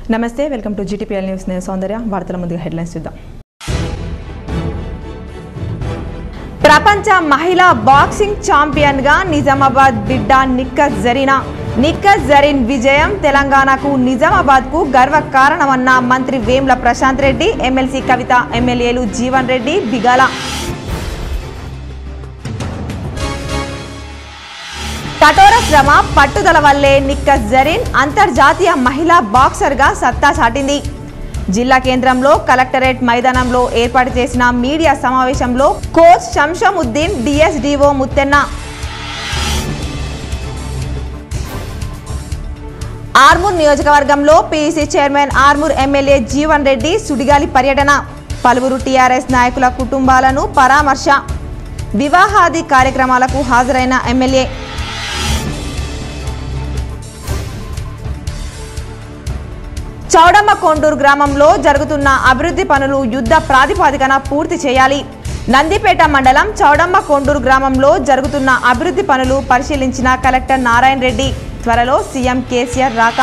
నమస్తే welcome to GTPL news నేను సౌందర్య వార్తల ముందుగా హెడ్లైన్స్ చూద్దాం ప్రపంచ మహిళా బాక్సింగ్ ఛాంపియన్ గా నిజామాబాద్ బిడ్డ నిక్కస్ జరీనా నిక్కస్ జరీన్ విజయం తెలంగాణకు నిజామాబాద్ కు గర్వ కారణమన్న మంత్రి వేమ్ల ప్రశాంత్ రెడ్డి ఎమ్మెల్సీ కవిత ఎమ్మెల్యేలు జీవన్ రెడ్డి బిగాల కఠోర శ్రమ పట్టుదల వల్లే నిక్కస్ జరీన్ అంతర్జాతీయ మహిళా బాక్సర్గా సత్తా చాటింది జిల్లా కేంద్రంలో కలెక్టరేట్ మైదానంలో ఏర్పాటు చేసిన మీడియా సమావేశంలో కోచ్ శంషముద్దీన్ డిఎస్డిఓ ముత్తెన్న ఆర్మూర్ నియోజకవర్గంలో PC chairman Armoor MLA Jeevan Reddy సుడిగాలి పర్యటన పలువురు టీఆర్ఎస్ నాయకుల కుటుంబాలను పరామర్శ వివాహాది కార్యక్రమాలకు హాజరైన ఎమ్మెల్యే చౌడమ్మ కొండూరు గ్రామంలో జరుగుతున్న అభివృద్ధి పనులు యుద్ధ ప్రాతిపాదికన పూర్తి చేయాలి నందిపేట మండలం చౌడమ్మ కొండూరు గ్రామంలో జరుగుతున్న అభివృద్ధి పనులు పరిశీలించిన కలెక్టర్ నారాయణ రెడ్డి త్వరలో సీఎం కేసీఆర్ రాక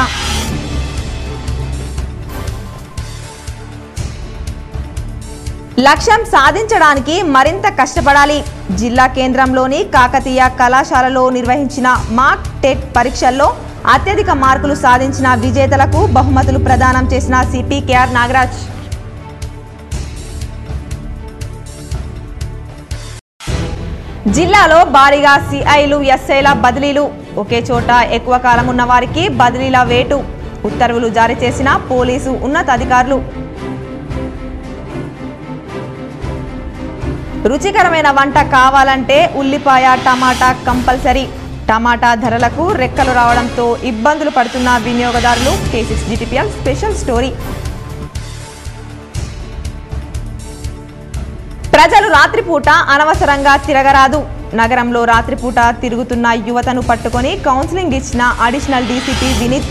లక్ష్యం సాధించడానికి మరింత కష్టపడాలి జిల్లా కేంద్రంలోని కాకతీయ కళాశాలలో నిర్వహించిన మాక్ టెట్ పరీక్షల్లో అత్యధిక మార్కులు సాధించిన విజేతలకు బహుమతులు ప్రదానం చేసిన సిపి కేఆర్ నాగరాజ్ జిల్లాలో భారీగా సిఐలు ఎస్ఐల బదిలీలు ఒకే చోట ఎక్కువ కాలం ఉన్న వారికి బదిలీల వేటు ఉత్తర్వులు జారీ చేసిన పోలీసు ఉన్నతాధికారులు రుచికరమైన వంట కావాలంటే ఉల్లిపాయ టమాటా కంపల్సరీ టమాటా ధరలకు రెక్కలు రావడంతో ఇబ్బందులు పడుతున్న వినియోగదారులు K six GTPL special story ప్రజలు రాత్రిపూట అనవసరంగా తిరగరాదు నగరంలో రాత్రిపూట తిరుగుతున్న యువతను పట్టుకొని కౌన్సిలింగ్ ఇచ్చిన అడిషనల్ డీసీపీ వినీత్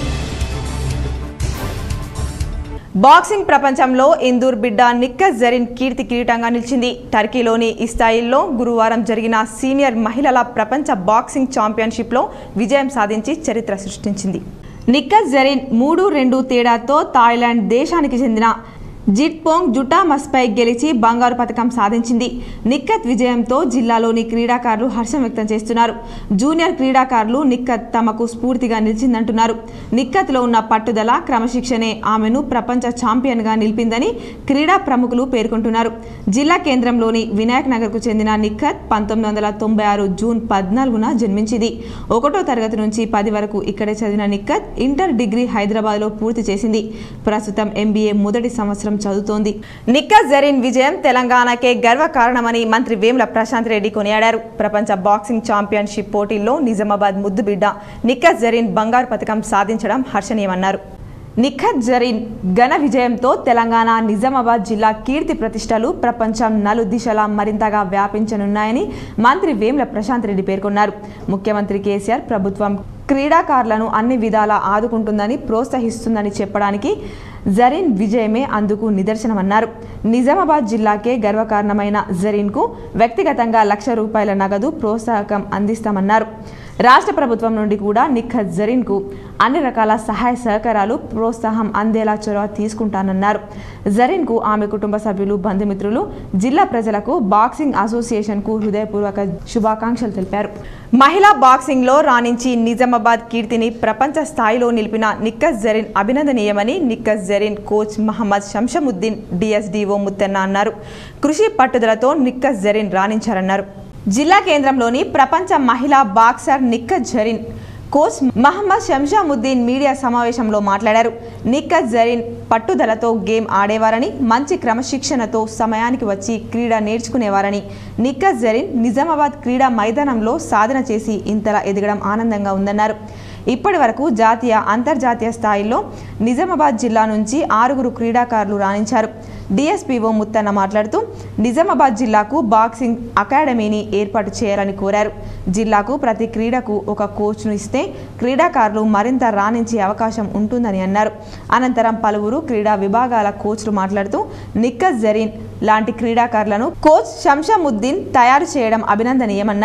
బాక్సింగ్ ప్రపంచంలో ఇందూర్ బిడ్డ నిక్కస్ జరీన్ కీర్తి కిరీటంగా నిలిచింది టర్కీలోని ఇస్తాయిల్లో గురువారం జరిగిన సీనియర్ మహిళల ప్రపంచ బాక్సింగ్ ఛాంపియన్షిప్లో విజయం సాధించి చరిత్ర సృష్టించింది నిక్కస్ జరీన్ మూడు రెండు తేడాతో థాయిలాండ్ దేశానికి చెందిన జిట్పోంగ్ జుటామస్పై గెలిచి బంగారు పథకం సాధించింది నిక్కత్ విజయంతో జిల్లాలోని క్రీడాకారులు హర్షం వ్యక్తం చేస్తున్నారు జూనియర్ క్రీడాకారులు నిక్కత్ తమకు స్ఫూర్తిగా నిలిచిందంటున్నారు నిక్కత్లో ఉన్న పట్టుదల క్రమశిక్షణే ఆమెను ప్రపంచ ఛాంపియన్గా నిలిపిందని క్రీడా ప్రముఖులు పేర్కొంటున్నారు జిల్లా కేంద్రంలోని వినాయక్ నగర్కు చెందిన నిక్కత్ పంతొమ్మిది వందల తొంభై ఆరు జూన్ పద్నాలుగున జన్మించింది ఒకటో తరగతి నుంచి పది వరకు ఇక్కడే చదివిన నిక్కత్ ఇంటర్ డిగ్రీ హైదరాబాద్లో పూర్తి చేసింది ప్రస్తుతం ఎంబీఏ మొదటి సంవత్సరం చదువుతోంది నిక్కత్ జరీన్ విజయం తెలంగాణకే గర్వ కారణమని మంత్రి వేముల ప్రశాంత్ రెడ్డి కొనియాడారు ప్రపంచ బాక్సింగ్ ఛాంపియన్షిప్ పోటీల్లో నిజామాబాద్ ముద్దుబిడ్డ నిక్కత్ జరీన్ బంగారు పథకం సాధించడం హర్షణీయమన్నారు నిఖత్ జరీన్ ఘన విజయంతో తెలంగాణ నిజామాబాద్ జిల్లా కీర్తి ప్రతిష్టలు ప్రపంచం నలు దిశలా మరింతగా వ్యాపించనున్నాయని మంత్రి వేముల ప్రశాంత్ రెడ్డి పేర్కొన్నారు ముఖ్యమంత్రి కేసీఆర్ ప్రభుత్వం క్రీడాకారులను అన్ని విధాలా ఆదుకుంటుందని ప్రోత్సహిస్తుందని చెప్పడానికి జరీన్ విజయమే అందుకు నిదర్శనమన్నారు నిజామాబాద్ జిల్లాకే గర్వకారణమైన జరీన్కు వ్యక్తిగతంగా లక్ష రూపాయల నగదు ప్రోత్సాహకం అందిస్తామన్నారు రాష్ట్ర ప్రభుత్వం నుండి కూడా నిఖత్ జరీన్కు అన్ని రకాల సహాయ సహకారాలు ప్రోత్సాహం అందేలా చొరవ తీసుకుంటానన్నారు జరీన్కు ఆమె కుటుంబ సభ్యులు బంధుమిత్రులు జిల్లా ప్రజలకు బాక్సింగ్ అసోసియేషన్కు హృదయపూర్వక శుభాకాంక్షలు తెలిపారు మహిళా బాక్సింగ్లో రాణించి నిజామాబాద్ కీర్తిని ప్రపంచ స్థాయిలో నిలిపిన నిక్కస్ జరీన్ అభినందనీయమని నిక్కస్ జరీన్ కోచ్ మహమ్మద్ శంషముద్దీన్ డిఎస్డిఓ ముత్తెన్న అన్నారు కృషి పట్టుదలతో నిక్కస్ జరీన్ రాణించారన్నారు జిల్లా కేంద్రంలోని ప్రపంచ మహిళా boxer Nikhat Zareen coach Mohammed Shamshuddin media సమావేశంలో మాట్లాడారు నిక్కత్ జరీన్ పట్టుదలతో గేమ్ ఆడేవారని మంచి క్రమశిక్షణతో సమయానికి వచ్చి క్రీడ నేర్చుకునేవారని నిక్కత్ జరీన్ నిజామాబాద్ క్రీడా మైదానంలో సాధన చేసి ఇంతలా ఎదగడం ఆనందంగా ఉందన్నారు ఇప్పటి వరకు జాతీయ అంతర్జాతీయ స్థాయిలో నిజామాబాద్ జిల్లా నుంచి ఆరుగురు క్రీడాకారులు రాణించారు డిఎస్పీఓ ముత్తన్న మాట్లాడుతూ నిజామాబాద్ జిల్లాకు బాక్సింగ్ అకాడమీని ఏర్పాటు చేయాలని కోరారు జిల్లాకు ప్రతి క్రీడకు ఒక కోచ్ను ఇస్తే క్రీడాకారులు మరింత రాణించే అవకాశం ఉంటుందని అన్నారు అనంతరం పలువురు క్రీడా విభాగాల కోచ్లు మాట్లాడుతూ నిక్కస్ జరీన్ లాంటి క్రీడాకారులను కోచ్ శంషముద్దీన్ తయారు చేయడం అభినందనీయమన్నారు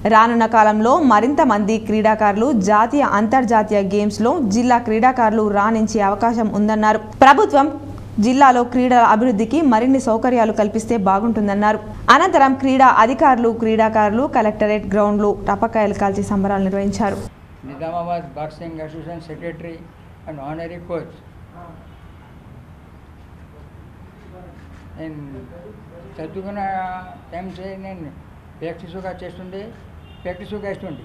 రానున్న కాలంలో మరింత మంది క్రీడాకారులు జాతీయ అంతర్జాతీయ గేమ్స్లో జిల్లా క్రీడాకారులు రాణించే అవకాశం ఉందన్నారు ప్రభుత్వం జిల్లాలో క్రీడల అభివృద్ధికి మరిన్ని సౌకర్యాలు కల్పిస్తే బాగుంటుందన్నారు అనంతరం క్రీడా అధికారులు క్రీడాకారులు కలెక్టరేట్ గ్రౌండ్లో టపకాయలు కాల్చి సంబరాలు నిర్వహించారు Nizamabad boxing association secretary and honorary coach నేను చదువుకున్న టైమ్స్ నేను ప్రాక్టీస్గా చేస్తుండే ప్రాక్టీస్గా వేస్తుండే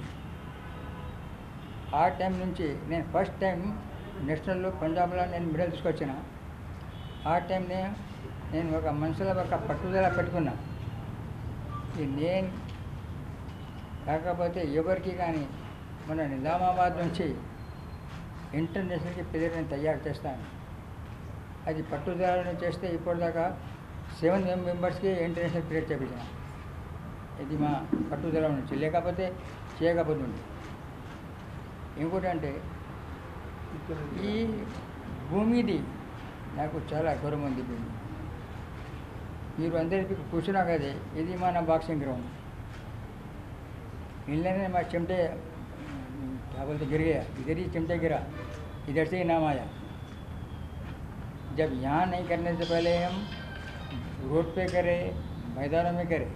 ఆ టైం నుంచి నేను ఫస్ట్ టైం నేషనల్లో పంజాబ్లో నేను మెడల్ తీసుకొచ్చిన ఆ టైం నేను నేను ఒక మనసులో ఒక పట్టుదల పెట్టుకున్నా ఈ నేను కాకపోతే ఎవరికి కానీ మన నిజామాబాద్ నుంచి ఇంటర్నేషనల్కి ప్లేయర్ని తయారు చేస్తాను అది పట్టుదలను చేస్తే ఇప్పటిదాకా సెవెన్ మెంబర్స్కి ఇంటర్నేషనల్ ప్లేయర్ చేపించిన ఇది మా పట్టుదల నుంచి లేకపోతే చేయకపోతుంది ఇంకోటి అంటే ఈ భూమిది నాకు చాలా గౌరవం ఉంది భూమి మీరు అందరికీ కూర్చున్నా కదే ఇది మన బాక్సింగ్ గ్రౌండ్ इनने मैं चिमटे क्या बोलते गिर गया इधर ही चिमटे गिरा इधर से ही नाम आया जब यहाँ नहीं करने से पहले हम रोड पे करें मैदानों में करें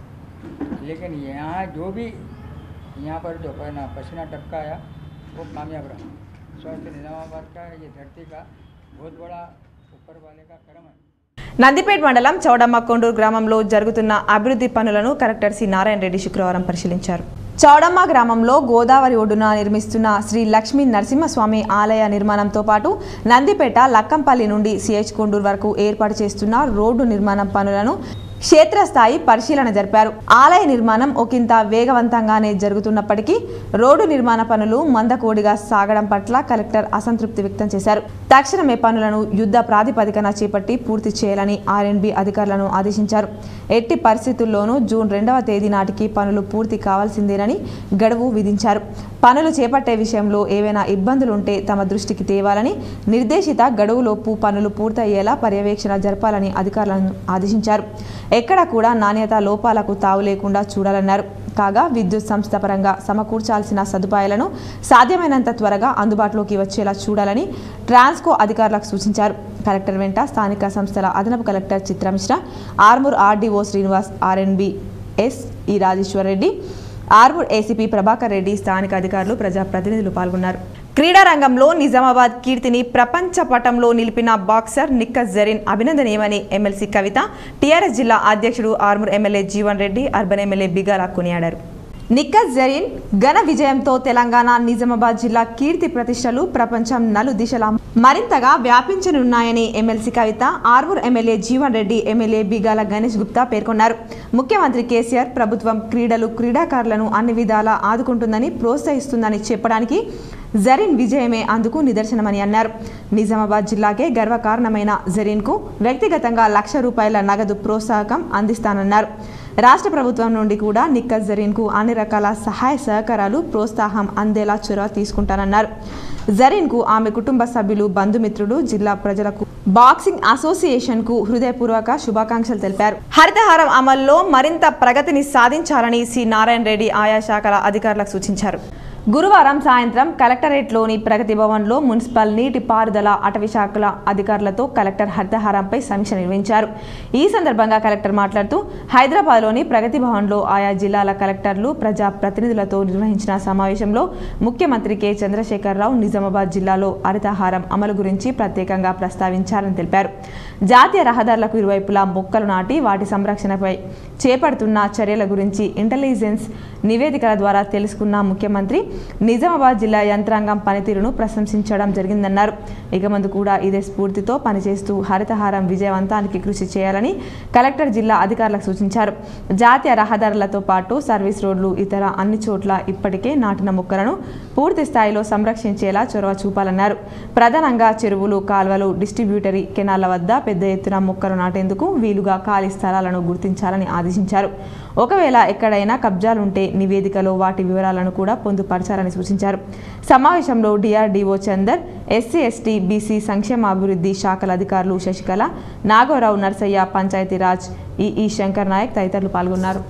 लेकिन यहाँ जो भी यहाँ पर जो पहना पसीना टपकाया वो कामयाब रहा स्वास्थ्य निजामाबाद का ये धरती का बहुत बड़ा ऊपर वाले का कर्म है నందిపేట్ మండలం చౌడమ్మ కొండూరు గ్రామంలో జరుగుతున్న అభివృద్ధి పనులను కలెక్టర్ సి నారాయణ రెడ్డి శుక్రవారం పరిశీలించారు చౌడమ్మ గ్రామంలో గోదావరి ఒడ్డున నిర్మిస్తున్న శ్రీ లక్ష్మీ నరసింహస్వామి ఆలయ నిర్మాణంతో పాటు నందిపేట లక్కంపల్లి నుండి సిహెచ్ కొండూరు వరకు ఏర్పాటు చేస్తున్న రోడ్డు నిర్మాణం పనులను క్షేత్రస్థాయి పరిశీలన జరిపారు ఆలయ నిర్మాణం ఒకంత వేగవంతంగానే జరుగుతున్నప్పటికీ రోడ్డు నిర్మాణ పనులు మందకోడిగా సాగడం పట్ల కలెక్టర్ అసంతృప్తి వ్యక్తం చేశారు తక్షణమే పనులను యుద్ధ ప్రాతిపదికన చేపట్టి పూర్తి చేయాలని ఆర్ఎన్బి అధికారులను ఆదేశించారు ఎట్టి పరిస్థితుల్లోనూ జూన్ రెండవ తేదీ నాటికి పనులు పూర్తి కావాల్సిందేనని గడువు విధించారు పనులు చేపట్టే విషయంలో ఏవైనా ఇబ్బందులుంటే తమ దృష్టికి తేవాలని నిర్దేశిత గడువులోపు పనులు పూర్తయ్యేలా పర్యవేక్షణ జరపాలని అధికారులను ఆదేశించారు ఎక్కడ కూడా నాణ్యత లోపాలకు తావు లేకుండా చూడాలన్నారు కాగా విద్యుత్ సంస్థ పరంగా సమకూర్చాల్సిన సదుపాయాలను సాధ్యమైనంత త్వరగా అందుబాటులోకి వచ్చేలా చూడాలని ట్రాన్స్కో అధికారులకు సూచించారు కలెక్టర్ వెంట స్థానిక సంస్థల అదనపు collector Chitra Mishra Armoor RDO Srinivas RNB S E Rajeshwar Reddy Armoor ACP Prabhakar Reddy స్థానిక అధికారులు ప్రజాప్రతినిధులు పాల్గొన్నారు క్రీడా రంగంలో నిజామాబాద్ కీర్తిని ప్రపంచ పటంలో నిలిపిన బాక్సర్ నిక్కస్ జరీన్ అభినందనీయమని ఎమ్మెల్సీ కవిత టీఆర్ఎస్ జిల్లా అధ్యక్షుడు Armoor MLA Jeevan Reddy urban MLA Bigala కొనియాడారు నిక్కస్ జరీన్ ఘన విజయంతో తెలంగాణ నిజామాబాద్ జిల్లా కీర్తి ప్రతిష్టలు ప్రపంచం నలు దిశలా మరింతగా వ్యాపించనున్నాయని MLC Kavitha Armoor MLA Jeevan Reddy MLA Bigala Ganesh Gupta పేర్కొన్నారు ముఖ్యమంత్రి కేసీఆర్ ప్రభుత్వం క్రీడలు క్రీడాకారులను అన్ని విధాలా ఆదుకుంటుందని ప్రోత్సహిస్తుందని చెప్పడానికి జరీన్ విజయమే అందుకు నిదర్శనమని అన్నారు నిజామాబాద్ జిల్లాకే గర్వకారణమైన జరీన్కు వ్యక్తిగతంగా లక్ష రూపాయల నగదు ప్రోత్సాహకం అందిస్తానన్నారు రాష్ట్ర ప్రభుత్వం నుండి కూడా నిక్కస్ జరీన్కు అన్ని రకాల సహాయ సహకారాలు ప్రోత్సాహం అందేలా చొరవ తీసుకుంటానన్నారు జరీన్కు ఆమె కుటుంబ సభ్యులు బంధుమిత్రులు జిల్లా ప్రజలకు బాక్సింగ్ అసోసియేషన్కు హృదయపూర్వక శుభాకాంక్షలు తెలిపారు హరితహారం అమల్లో మరింత ప్రగతిని సాధించాలని సి నారాయణ రెడ్డి ఆయా శాఖల అధికారులకు సూచించారు గురువారం సాయంత్రం కలెక్టరేట్లోని ప్రగతి భవన్లో మున్సిపల్ నీటి పారుదల అటవీ శాఖల అధికారులతో కలెక్టర్ హరితహారంపై సమీక్ష నిర్వహించారు ఈ సందర్భంగా కలెక్టర్ మాట్లాడుతూ హైదరాబాద్లోని ప్రగతి భవన్లో ఆయా జిల్లాల కలెక్టర్లు ప్రజా ప్రతినిధులతో నిర్వహించిన సమావేశంలో ముఖ్యమంత్రి కె చంద్రశేఖరరావు నిజామాబాద్ జిల్లాలో హరితహారం అమలు గురించి ప్రత్యేకంగా ప్రస్తావించారని తెలిపారు జాతీయ రహదారులకు ఇరువైపులా మొక్కలు నాటి వాటి సంరక్షణపై చేపడుతున్న చర్యల గురించి ఇంటెలిజెన్స్ నివేదికల ద్వారా తెలుసుకున్న ముఖ్యమంత్రి నిజామాబాద్ జిల్లా యంత్రాంగం పనితీరును ప్రశంసించడం జరిగిందన్నారు ఇక ముందు కూడా ఇదే స్ఫూర్తితో పనిచేస్తూ హరితహారం విజయవంతానికి కృషి చేయాలని కలెక్టర్ జిల్లా అధికారులకు సూచించారు జాతీయ రహదారులతో పాటు సర్వీస్ రోడ్లు ఇతర అన్ని చోట్ల ఇప్పటికే నాటిన మొక్కలను పూర్తి స్థాయిలో సంరక్షించేలా చొరవ చూపాలన్నారు ప్రధానంగా చెరువులు కాల్వలు డిస్ట్రిబ్యూటరీ కెనాల వద్ద పెద్ద ఎత్తున మొక్కలు నాటేందుకు వీలుగా ఖాళీ స్థలాలను గుర్తించాలని ఆదేశించారు ఒకవేళ ఎక్కడైనా కబ్జాలుంటే నివేదికలో వాటి వివరాలను కూడా పొందుపరచాలని సూచించారు సమావేశంలో DRDO Chander SC ST BC సంక్షేమాభివృద్ధి శాఖల అధికారులు శశికళ నాగోరావు నర్సయ్య పంచాయతీరాజ్ ఈఈ శంకర్ నాయక్ తదితరులు పాల్గొన్నారు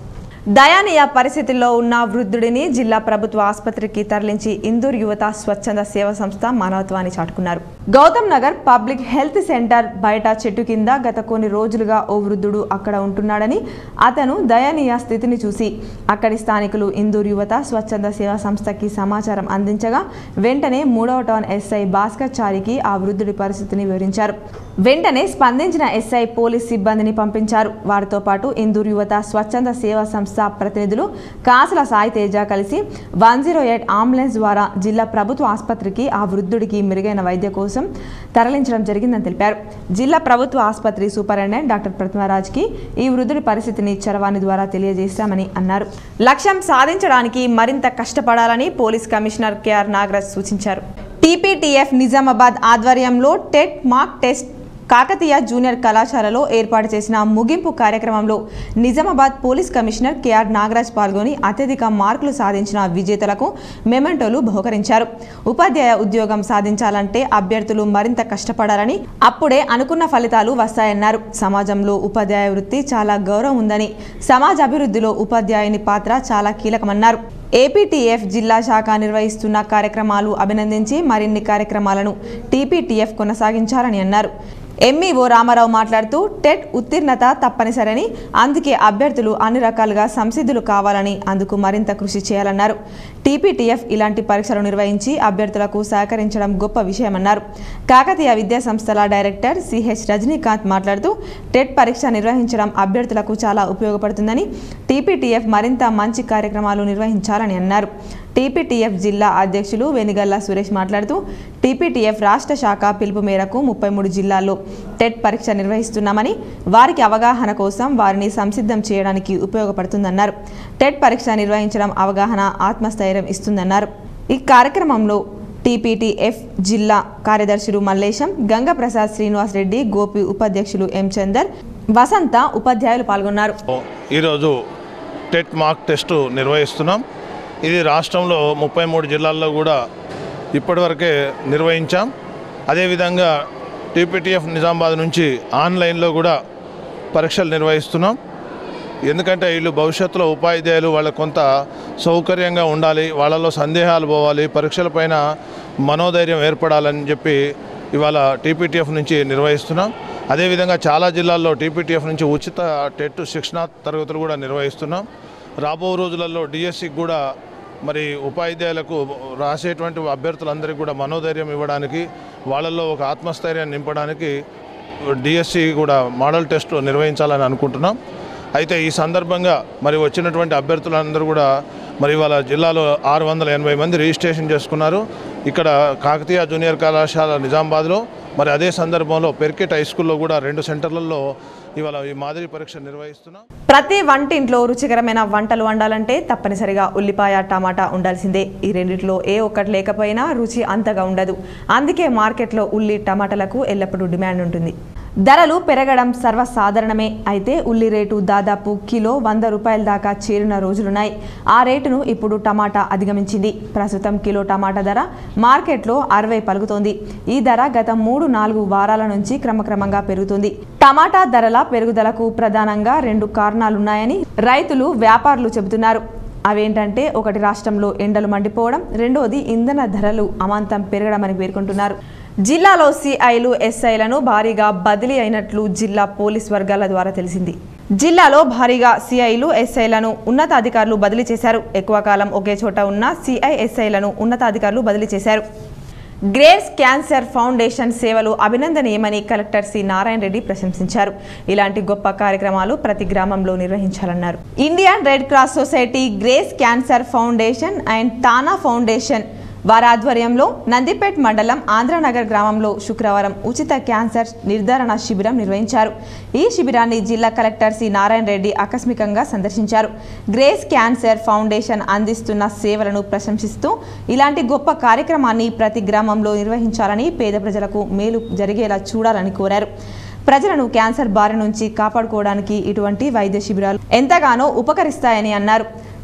దయానీయ పరిస్థితుల్లో ఉన్న వృద్ధుడిని జిల్లా ప్రభుత్వ ఆసుపత్రికి తరలించి ఇందూర్ యువత స్వచ్ఛంద సేవా సంస్థ మానవత్వాన్ని చాటుకున్నారు Gautam Nagar public health centre బయట చెట్టు కింద గత కొన్ని రోజులుగా ఓ వృద్ధుడు అక్కడ ఉంటున్నాడని అతను దయనీయ స్థితిని చూసి అక్కడి స్థానికులు ఇందూర్ యువత స్వచ్ఛంద సేవా సంస్థకి సమాచారం అందించగా వెంటనే మూడవ టౌన్ ఎస్ఐ భాస్కర్ చారికి ఆ వృద్ధుడి పరిస్థితిని వివరించారు వెంటనే స్పందించిన ఎస్ఐ పోలీస్ సిబ్బందిని పంపించారు వారితో పాటు ఇందూర్ యువత స్వచ్ఛంద సేవా సంస్థ ప్రతినిధులు కాసుల సాయి తేజ కలిసి వన్ జీరో ఎయిట్ అంబులెన్స్ ద్వారా జిల్లా ప్రభుత్వ ఆసుపత్రికి ఆ వృద్ధుడికి మెరుగైన వైద్య కోసం తరలించడం జరిగిందని తెలిపారు జిల్లా ప్రభుత్వ ఆసుపత్రి సూపరింటెండెంట్ డాక్టర్ ప్రతిమరాజ్కి ఈ వృద్ధుడి పరిస్థితిని చరవాణి ద్వారా తెలియజేశామని అన్నారు లక్ష్యం సాధించడానికి మరింత కష్టపడాలని పోలీస్ కమిషనర్ కెఆర్ నాగరాజ్ సూచించారు టీపీటీఎఫ్ నిజామాబాద్ ఆధ్వర్యంలో TET mock test Kakatiya junior కళాశాలలో ఏర్పాటు చేసిన ముగింపు కార్యక్రమంలో Nizamabad police commissioner KR Nagaraj పాల్గొని అత్యధిక మార్కులు సాధించిన విజేతలకు మెమెంటోలు బహుకరించారు ఉపాధ్యాయ ఉద్యోగం సాధించాలంటే అభ్యర్థులు మరింత కష్టపడాలని అప్పుడే అనుకున్న ఫలితాలు వస్తాయన్నారు సమాజంలో ఉపాధ్యాయ వృత్తి చాలా గౌరవం ఉందని సమాజ అభివృద్ధిలో ఉపాధ్యాయుని పాత్ర చాలా కీలకమన్నారు ఏపీటీఎఫ్ జిల్లా శాఖ నిర్వహిస్తున్న కార్యక్రమాలు అభినందించి మరిన్ని కార్యక్రమాలను టీపీటీఎఫ్ కొనసాగించాలని అన్నారు ఎంఈఓ రామారావు మాట్లాడుతూ టెట్ ఉత్తీర్ణత తప్పనిసరని అందుకే అభ్యర్థులు అన్ని రకాలుగా సంసిద్ధులు కావాలని అందుకు మరింత కృషి చేయాలన్నారు టీపీటీఎఫ్ ఇలాంటి పరీక్షలు నిర్వహించి అభ్యర్థులకు సహకరించడం గొప్ప విషయమన్నారు కాకతీయ విద్యా సంస్థల డైరెక్టర్ సిహెచ్ రజనీకాంత్ మాట్లాడుతూ టెట్ పరీక్ష నిర్వహించడం అభ్యర్థులకు చాలా ఉపయోగపడుతుందని టీపీటీఎఫ్ మరింత మంచి కార్యక్రమాలు నిర్వహించాలని అన్నారు టీపీటీఎఫ్ జిల్లా అధ్యక్షులు వెనిగల్ల సురేష్ మాట్లాడుతూ టీపీటీఎఫ్ రాష్ట్ర శాఖ పిలుపు మేరకు ముప్పై మూడు జిల్లాల్లో టెట్ పరీక్ష నిర్వహిస్తున్నామని వారికి అవగాహన కోసం వారిని సంసిద్ధం చేయడానికి ఉపయోగపడుతుందన్నారు టెట్ పరీక్ష నిర్వహించడం అవగాహన ఆత్మస్థైర్యం ఇస్తుందన్నారు ఈ కార్యక్రమంలో టీపీటీఎఫ్ జిల్లా కార్యదర్శులు మల్లేశం గంగప్రసాద్ శ్రీనివాస్ రెడ్డి గోపి ఉపాధ్యక్షులు ఎం చందర్ వసంత ఉపాధ్యాయులు పాల్గొన్నారు ఈరోజు టెట్ మార్క్ టెస్ట్ నిర్వహిస్తున్నాం ఇది రాష్ట్రంలో ముప్పై మూడు జిల్లాల్లో కూడా ఇప్పటివరకే నిర్వహించాం అదేవిధంగా టీపీటీఎఫ్ నిజామాబాద్ నుంచి ఆన్లైన్లో కూడా పరీక్షలు నిర్వహిస్తున్నాం ఎందుకంటే వీళ్ళు భవిష్యత్తులో ఉపాధ్యాయులు వాళ్ళకు కొంత సౌకర్యంగా ఉండాలి వాళ్ళలో సందేహాలు పోవాలి పరీక్షలపైన మనోధైర్యం ఏర్పడాలని చెప్పి ఇవాళ టీపీటీఎఫ్ నుంచి నిర్వహిస్తున్నాం అదేవిధంగా చాలా జిల్లాల్లో టీపీటీఎఫ్ నుంచి ఉచిత టెట్ శిక్షణ తరగతులు కూడా నిర్వహిస్తున్నాం రాబో రోజులలో డిఎస్సికి కూడా మరి ఉపాధ్యాయులకు రాసేటువంటి అభ్యర్థులందరికీ కూడా మనోధైర్యం ఇవ్వడానికి వాళ్ళల్లో ఒక ఆత్మస్థైర్యాన్ని నింపడానికి డిఎస్సి కూడా మోడల్ టెస్ట్ నిర్వహించాలని అనుకుంటున్నాం అయితే ఈ సందర్భంగా మరి వచ్చినటువంటి అభ్యర్థులందరూ కూడా మరి ఇవాళ జిల్లాలో ఆరు వందల ఎనభై మంది రిజిస్ట్రేషన్ చేసుకున్నారు ఇక్కడ కాకతీయ జూనియర్ కళాశాల నిజామాబాద్లో మరి అదే సందర్భంలో పెర్కెట్ హై స్కూల్లో కూడా రెండు సెంటర్లలో ఇవాళ ఈ మాదిరి పరీక్ష నిర్వహిస్తున్నాం ప్రతి వంటింట్లో రుచికరమైన వంటలు వండాలంటే తప్పనిసరిగా ఉల్లిపాయ టమాటా ఉండాల్సిందే ఈ రెండిట్లో ఏ ఒక్కటి లేకపోయినా రుచి అంతగా ఉండదు అందుకే మార్కెట్లో ఉల్లి టమాటాలకు ఎల్లప్పుడూ డిమాండ్ ఉంటుంది ధరలు పెరగడం సర్వసాధారణమే అయితే ఉల్లి రేటు దాదాపు కిలో వంద రూపాయల దాకా చేరిన రోజులున్నాయి ఆ రేటును ఇప్పుడు టమాటా అధిగమించింది ప్రస్తుతం కిలో టమాటా ధర మార్కెట్లో అరవై పలుకుతోంది ఈ ధర గత మూడు నాలుగు వారాల నుంచి క్రమక్రమంగా పెరుగుతుంది టమాటా ధరల పెరుగుదలకు ప్రధానంగా రెండు కారణాలున్నాయని రైతులు వ్యాపారులు చెబుతున్నారు అవేంటంటే ఒకటి రాష్ట్రంలో ఎండలు మండిపోవడం రెండోది ఇంధన ధరలు అమాంతం పెరగడమని పేర్కొంటున్నారు జిల్లాలో సిఐలు ఎస్ఐలను భారీగా బదిలీ అయినట్లు జిల్లా పోలీస్ వర్గాల ద్వారా తెలిసింది జిల్లాలో భారీగా సిఐలు ఎస్ఐలను ఉన్నతాధికారులు బదిలీ చేశారు ఎక్కువ కాలం ఒకే చోట ఉన్న సిఐ ఎస్ఐలను ఉన్నతాధికారులు బదిలీ చేశారు గ్రేవ్స్ క్యాన్సర్ ఫౌండేషన్ సేవలు అభినందనీయమని కలెక్టర్ సి నారాయణ రెడ్డి ప్రశంసించారు ఇలాంటి గొప్ప కార్యక్రమాలు ప్రతి గ్రామంలో నిర్వహించాలన్నారు Indian Red Cross Society Grace Cancer Foundation and TANA Foundation వారి ఆధ్వర్యంలో నందిపేట్ మండలం ఆంధ్రనగర్ గ్రామంలో శుక్రవారం ఉచిత క్యాన్సర్ నిర్ధారణ శిబిరం నిర్వహించారు ఈ శిబిరాన్ని జిల్లా కలెక్టర్ సి నారాయణ రెడ్డి ఆకస్మికంగా సందర్శించారు గ్రేస్ క్యాన్సర్ ఫౌండేషన్ అందిస్తున్న సేవలను ప్రశంసిస్తూ ఇలాంటి గొప్ప కార్యక్రమాన్ని ప్రతి గ్రామంలో నిర్వహించాలని పేద ప్రజలకు మేలు జరిగేలా చూడాలని కోరారు ప్రజలను క్యాన్సర్ బారి నుంచి కాపాడుకోవడానికి ఇటువంటి వైద్య శిబిరాలు ఎంతగానో ఉపకరిస్తాయని అన్నారు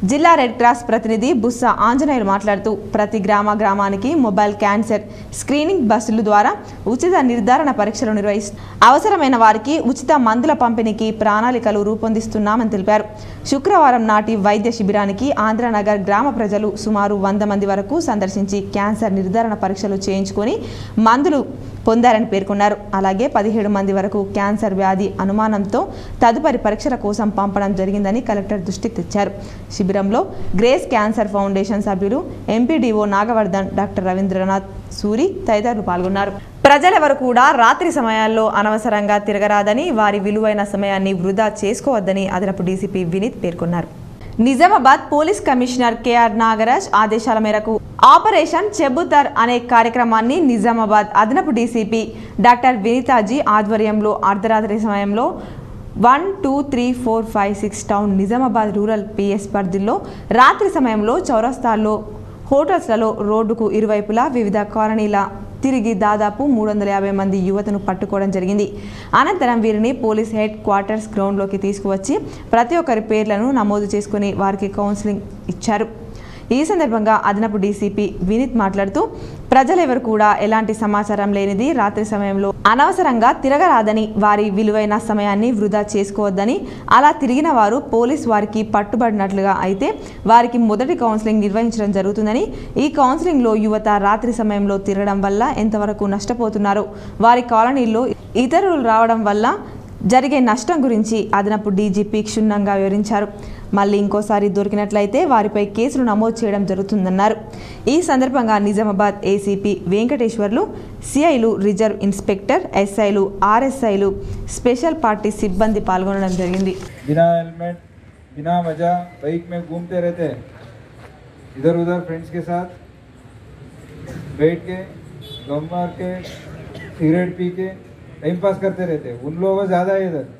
జిల్లా రెడ్ క్రాస్ ప్రతినిధి బుస్స ఆంజనేయులు మాట్లాడుతూ ప్రతి గ్రామ గ్రామానికి మొబైల్ క్యాన్సర్ స్క్రీనింగ్ బస్సుల ద్వారా ఉచిత నిర్ధారణ పరీక్షలు నిర్వహిస్తూ అవసరమైన వారికి ఉచిత మందుల పంపిణీకి ప్రణాళికలు రూపొందిస్తున్నామని తెలిపారు శుక్రవారం నాటి వైద్య శిబిరానికి ఆంధ్రనగర్ గ్రామ ప్రజలు సుమారు వంద మంది వరకు సందర్శించి క్యాన్సర్ నిర్ధారణ పరీక్షలు చేయించుకొని మందులు పొందారని పేర్కొన్నారు అలాగే పదిహేడు మంది వరకు క్యాన్సర్ వ్యాధి అనుమానంతో తదుపరి పరీక్షల కోసం పంపడం జరిగిందని కలెక్టర్ దృష్టికి తెచ్చారు శిబిరంలో గ్రేస్ క్యాన్సర్ ఫౌండేషన్ సభ్యులు ఎంపీడీఓ నాగవర్ధన్ డాక్టర్ రవీంద్రనాథ్ సూరి తదితరులు పాల్గొన్నారు ప్రజలెవరు కూడా రాత్రి సమయాల్లో అనవసరంగా తిరగరాదని వారి విలువైన సమయాన్ని వృధా చేసుకోవద్దని అదనపు డీసీపీ వినీత్ పేర్కొన్నారు Nizamabad police commissioner KR Nagaraj ఆదేశాల మేరకు ఆపరేషన్ చెబుతర్ అనే కార్యక్రమాన్ని నిజామాబాద్ అదనపు డీసీపీ డాక్టర్ వినీతాజీ ఆధ్వర్యంలో అర్ధరాత్రి సమయంలో one two three four five six town Nizamabad rural PS పరిధిలో రాత్రి సమయంలో చౌరస్తాల్లో హోటల్స్లలో రోడ్డుకు ఇరువైపులా వివిధ కాలనీల తిరిగి దాదాపు మూడు వందల యాభై మంది యువతను పట్టుకోవడం జరిగింది అనంతరం వీరిని పోలీస్ హెడ్ క్వార్టర్స్ గ్రౌండ్లోకి తీసుకువచ్చి ప్రతి ఒక్కరి పేర్లను నమోదు చేసుకుని వారికి కౌన్సిలింగ్ ఇచ్చారు ఈ సందర్భంగా అదనపు డీసీపీ వినీత్ మాట్లాడుతూ ప్రజలెవరు కూడా ఎలాంటి సమాచారం లేనిది రాత్రి సమయంలో అనవసరంగా తిరగరాదని వారి విలువైన సమయాన్ని వృధా చేసుకోవద్దని అలా తిరిగిన వారు పోలీస్ వారికి పట్టుబడినట్లుగా అయితే వారికి మొదటి కౌన్సిలింగ్ నిర్వహించడం జరుగుతుందని ఈ కౌన్సిలింగ్లో యువత రాత్రి సమయంలో తిరగడం వల్ల ఎంతవరకు నష్టపోతున్నారో వారి కాలనీల్లో ఇతరులు రావడం వల్ల జరిగే నష్టం గురించి అదనపు డీజీపీ క్షుణ్ణంగా వివరించారు మళ్ళీ ఇంకోసారి దొరికినట్లయితే వారిపై కేసులు నమోదు చేయడం జరుగుతుందన్నారు ఈ సందర్భంగా నిజామాబాద్ ఏసీపీ వెంకటేశ్వర్లు సిఐలు రిజర్వ్ ఇన్స్పెక్టర్ ఎస్ఐలు ఆర్ఎస్ఐలు స్పెషల్ పార్టీ సిబ్బంది పాల్గొనడం జరిగింది बिना हेलमेट बिना वजह बाइक में घूमते रहते हैं इधर उधर फ्रेंड्स के साथ बैठ के गम मार के सिगरेट पी के टाइम पास करते रहते हैं उन लोगों को ज़्यादा है इधर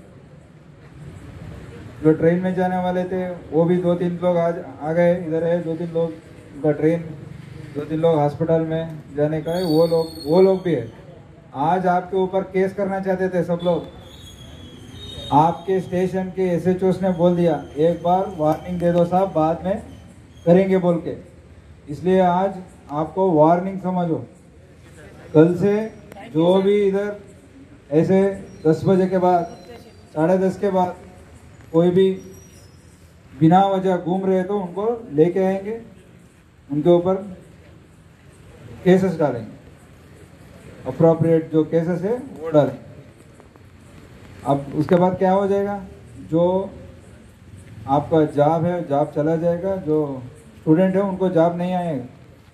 जो ट्रेन में जाने वाले थे वो भी दो तीन लोग आज आ गए इधर है दो तीन लोग उनका ट्रेन दो तीन लोग हॉस्पिटल में जाने का है वो लोग वो लोग भी है आज आपके ऊपर केस करना चाहते थे सब लोग आपके स्टेशन के एस ने बोल दिया एक बार वार्निंग दे दो साहब बाद में करेंगे बोल के इसलिए आज आपको वार्निंग समझो कल से जो भी इधर ऐसे दस बजे के बाद साढ़े दस के बाद कोई भी बिना वजह घूम रहे तो उनको लेके आएंगे उनके ऊपर केसेस डालेंगे अप्रोप्रिएट जो केसेस है वो डालेंगे अब उसके बाद क्या हो जाएगा जो आपका जॉब है जॉब चला जाएगा जो स्टूडेंट है उनको जॉब नहीं आएगा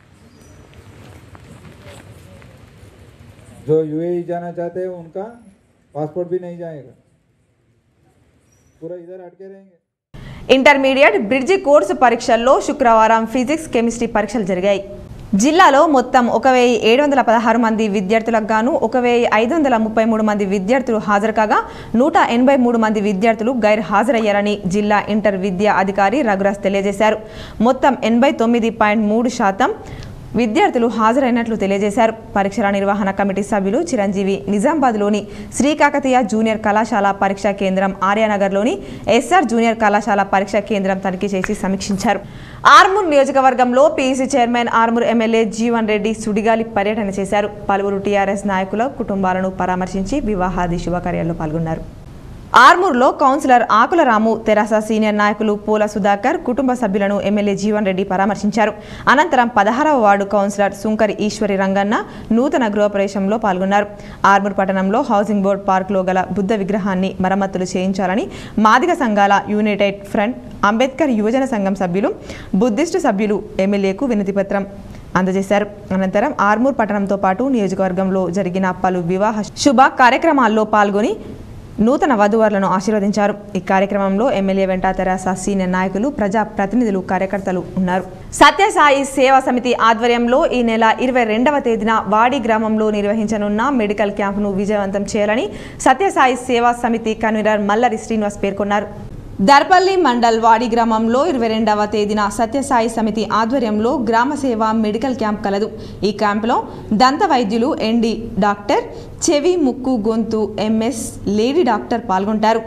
जो यूएई जाना चाहते हैं उनका पासपोर्ट भी नहीं जाएगा पूरा इधर अटके रहेंगे ఇంటర్మీడియట్ బ్రిడ్జి కోర్సు పరీక్షల్లో శుక్రవారం ఫిజిక్స్ కెమిస్ట్రీ పరీక్షలు జరిగాయి జిల్లాలో మొత్తం ఒక వెయ్యి ఏడు వందల పదహారు మంది విద్యార్థులకు గాను ఒక వెయ్యి ఐదు వందల ముప్పై మూడు మంది విద్యార్థులు హాజరు కాగా నూట ఎనభై మూడు మంది విద్యార్థులు గైర్ హాజరయ్యారని జిల్లా ఇంటర్ విద్యా అధికారి రఘురాజ్ తెలియజేశారు మొత్తం ఎనభై తొమ్మిది పాయింట్ మూడు శాతం విద్యార్థులు హాజరైనట్లు తెలియజేశారు పరీక్షల నిర్వహణ కమిటీ సభ్యులు చిరంజీవి నిజామాబాద్లోని శ్రీకాకతీయ జూనియర్ కళాశాల పరీక్షా కేంద్రం ఆర్యానగర్లోని ఎస్ఆర్ జూనియర్ కళాశాల పరీక్షా కేంద్రం తనిఖీ చేసి సమీక్షించారు ఆర్మూర్ నియోజకవర్గంలో PC chairman Armoor MLA Jeevan Reddy సుడిగాలి పర్యటన చేశారు పలువురు టీఆర్ఎస్ నాయకుల కుటుంబాలను పరామర్శించి వివాహాది శుభకార్యాల్లో పాల్గొన్నారు ఆర్మూర్లో కౌన్సిలర్ ఆకుల రాము తెరాస సీనియర్ నాయకులు పూల సుధాకర్ కుటుంబ సభ్యులను ఎమ్మెల్యే జీవన్ రెడ్డి పరామర్శించారు అనంతరం పదహారవ వార్డు కౌన్సిలర్ సుంకరి ఈశ్వరి రంగన్న నూతన గృహప్రవేశంలో పాల్గొన్నారు ఆర్మూర్ పట్టణంలో హౌసింగ్ బోర్డు పార్కులో గల బుద్ధ విగ్రహాన్ని మరమ్మతులు చేయించాలని మాదిగ సంఘాల యునైటెడ్ ఫ్రంట్ అంబేద్కర్ యువజన సంఘం సభ్యులు బుద్ధిస్టు సభ్యులు ఎమ్మెల్యేకు వినతిపత్రం అందజేశారు అనంతరం ఆర్మూర్ పట్టణంతో పాటు నియోజకవర్గంలో జరిగిన పలు వివాహ శుభ కార్యక్రమాల్లో పాల్గొని నూతన వధువరులను ఆశీర్వదించారు ఈ కార్యక్రమంలో ఎమ్మెల్యే వెంట తెరాస సీనియర్ నాయకులు ప్రజా ప్రతినిధులు కార్యకర్తలు ఉన్నారు సత్యసాయి సేవా సమితి ఆధ్వర్యంలో ఈ నెల ఇరవై రెండవ తేదీన వాడి గ్రామంలో నిర్వహించనున్న మెడికల్ క్యాంపును విజయవంతం చేయాలని సత్యసాయి సేవా సమితి కన్వీనర్ మల్లరి శ్రీనివాస్ పేర్కొన్నారు దర్పల్లి మండల్ వాడి గ్రామంలో ఇరవై రెండవ తేదీన సత్యసాయి సమితి ఆధ్వర్యంలో గ్రామ సేవ మెడికల్ క్యాంప్ కలదు ఈ క్యాంపులో దంత వైద్యులు ఎన్డి డాక్టర్ చెవి ముక్కు గొంతు ఎంఎస్ లేడీ డాక్టర్ పాల్గొంటారు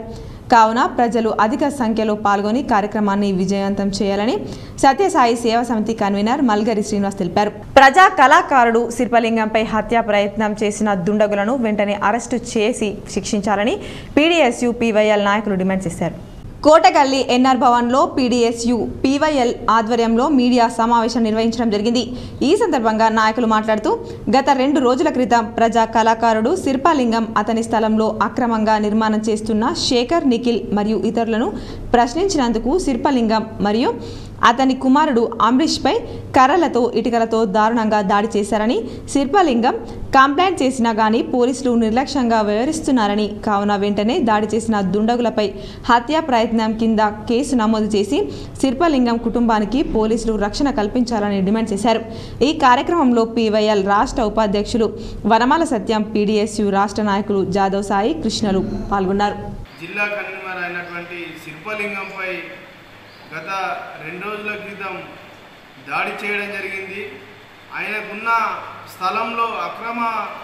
కావున ప్రజలు అధిక సంఖ్యలో పాల్గొని కార్యక్రమాన్ని విజయవంతం చేయాలని సత్యసాయి సేవా సమితి కన్వీనర్ మల్గరి శ్రీనివాస్ తెలిపారు ప్రజా కళాకారుడు శిల్పలింగంపై హత్యా ప్రయత్నం చేసిన దుండగులను వెంటనే అరెస్టు చేసి శిక్షించాలని పీడీఎస్యు పీవైఎల్ నాయకులు డిమాండ్ చేశారు కోటగల్లి ఎన్ఆర్ భవన్లో పీడీఎస్యు పీవైఎల్ ఆధ్వర్యంలో మీడియా సమావేశం నిర్వహించడం జరిగింది ఈ సందర్భంగా నాయకులు మాట్లాడుతూ గత రెండు రోజుల క్రితం ప్రజా కళాకారుడు శిల్పలింగం అతని స్థలంలో అక్రమంగా నిర్మాణం చేస్తున్న శేఖర్ నిఖిల్ మరియు ఇతరులను ప్రశ్నించినందుకు శిల్పలింగం మరియు అతని కుమారుడు అంబరీష్పై కర్రలతో ఇటుకలతో దారుణంగా దాడి చేశారని శిల్పలింగం కంప్లైంట్ చేసినా గానీ పోలీసులు నిర్లక్ష్యంగా వ్యవహరిస్తున్నారని కావున వెంటనే దాడి చేసిన దుండగులపై హత్యా ప్రయత్నం కింద కేసు నమోదు చేసి శిల్పలింగం కుటుంబానికి పోలీసులు రక్షణ కల్పించాలని డిమాండ్ చేశారు ఈ కార్యక్రమంలో పీవైఎల్ రాష్ట్ర ఉపాధ్యక్షులు వనమాల సత్యం పీడీఎస్యు రాష్ట్ర నాయకులు జాదవ్ సాయి కృష్ణలు పాల్గొన్నారు జిల్లా కన్వీనర్ అయినటువంటి శిల్పలింగంపై గత రెండు రోజుల క్రితం దాడి చేయడం జరిగింది ఆయనకున్న స్థలంలో అక్రమ